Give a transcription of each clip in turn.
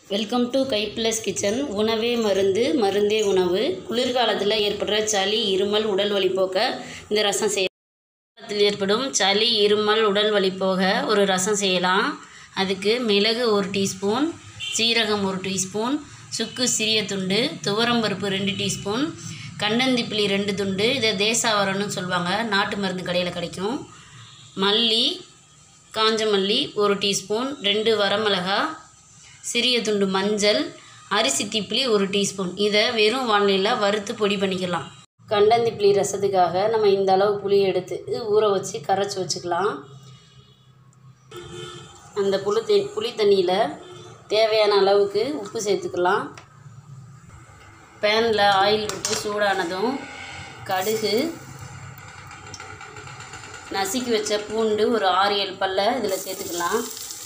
welcome to Kai plus kitchen உணவே மருந்து மருந்தே உணவு குளிர்காலத்தில் ஏற்படுற சளி இருமல் உடல் வலி போக்க இந்த ரசம் செய்ய காலத்தில் ஏற்படும் சளி இருமல் உடல் வலி போக ஒரு ரசம் செய்யலாம் அதுக்கு மிளகு ஒரு டீஸ்பூன் சீரகம் ஒரு டீஸ்பூன் சுக்கு சிறிய துண்டு துவரம்பருப்பு ரெண்டு டீஸ்பூன் கண்டந்திப்பிளி ரெண்டு துண்டு இதை தேசாவரம்னு சொல்லுவாங்க நாட்டு மருந்து கடையில் கிடைக்கும் மல்லி காஞ்ச மல்லி ஒரு டீஸ்பூன் ரெண்டு வரமிளகா சிறிய துண்டு மஞ்சள் அரிசி திப்பிலி ஒரு டீஸ்பூன் இதை வெறும் வானிலையில் வறுத்து பொடி பண்ணிக்கலாம் கண்டந்திப்பிளி ரசத்துக்காக நம்ம இந்த அளவு புளி எடுத்து ஊற வச்சு கரைச்சி வச்சுக்கலாம் அந்த புளி தே புளி தண்ணியில் தேவையான அளவுக்கு உப்பு சேர்த்துக்கலாம் பேனில் ஆயில் விட்டு சூடானதும் கடுகு நசுக்கி வச்ச பூண்டு ஒரு ஆறு ஏழு பல்ல இதில் சேர்த்துக்கலாம்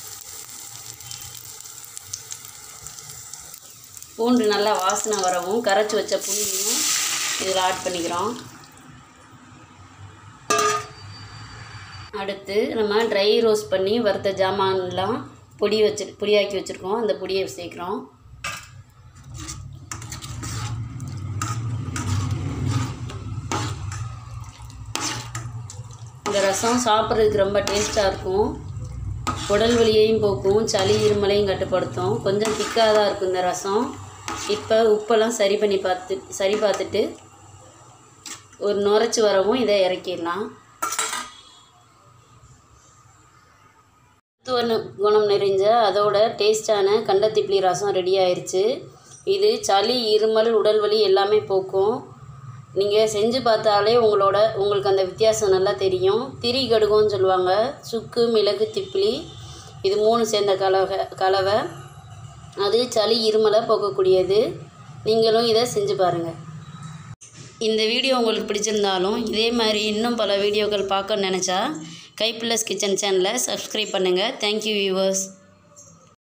பூண்டு நல்லா வாசனை வரவும் கரைச்சி வச்ச புளியும் இதில் ஆட் பண்ணிக்கிறோம் அடுத்து நம்ம ட்ரை ரோஸ்ட் பண்ணி வறுத்த ஜாமான்லாம் பொடி வச்சு பொடியாக்கி வச்சுருக்கோம் அந்த பொடியை சேர்க்குறோம் இந்த ரசம் சாப்பிட்றதுக்கு ரொம்ப டேஸ்ட்டாக இருக்கும் உடல் வலியையும் போக்கும் சளி இருமலையும் கட்டுப்படுத்தும் கொஞ்சம் திக்காக தான் இருக்கும் இந்த ரசம் இப்போ உப்பெல்லாம் சரி பண்ணி பார்த்து சரி பார்த்துட்டு ஒரு நுரைச்சி வரவும் இதை இறக்கிடலாம் மருத்துவ குணம் நிறைஞ்ச அதோட டேஸ்டான கண்டத்திப்பிலி ரசம் ரெடி ஆயிடுச்சு இது சளி இருமல் உடல் வலி எல்லாமே போக்கும் நீங்கள் செஞ்சு பார்த்தாலே உங்களோட உங்களுக்கு அந்த வித்தியாசம் நல்லா தெரியும் திரி கடுகுன்னு சொல்லுவாங்க சுக்கு மிளகு திப்பிலி இது மூணு சேர்ந்த கலவை கலவை அது சளி இருமலை போக்கக்கூடியது நீங்களும் இதை செஞ்சு பாருங்கள் இந்த வீடியோ உங்களுக்கு பிடிச்சிருந்தாலும் இதே மாதிரி இன்னும் பல வீடியோக்கள் பார்க்க நினச்சா கை ப்ளஸ் கிச்சன் சேனலை சப்ஸ்கிரைப் பண்ணுங்கள் தேங்க்யூ வியூவர்ஸ்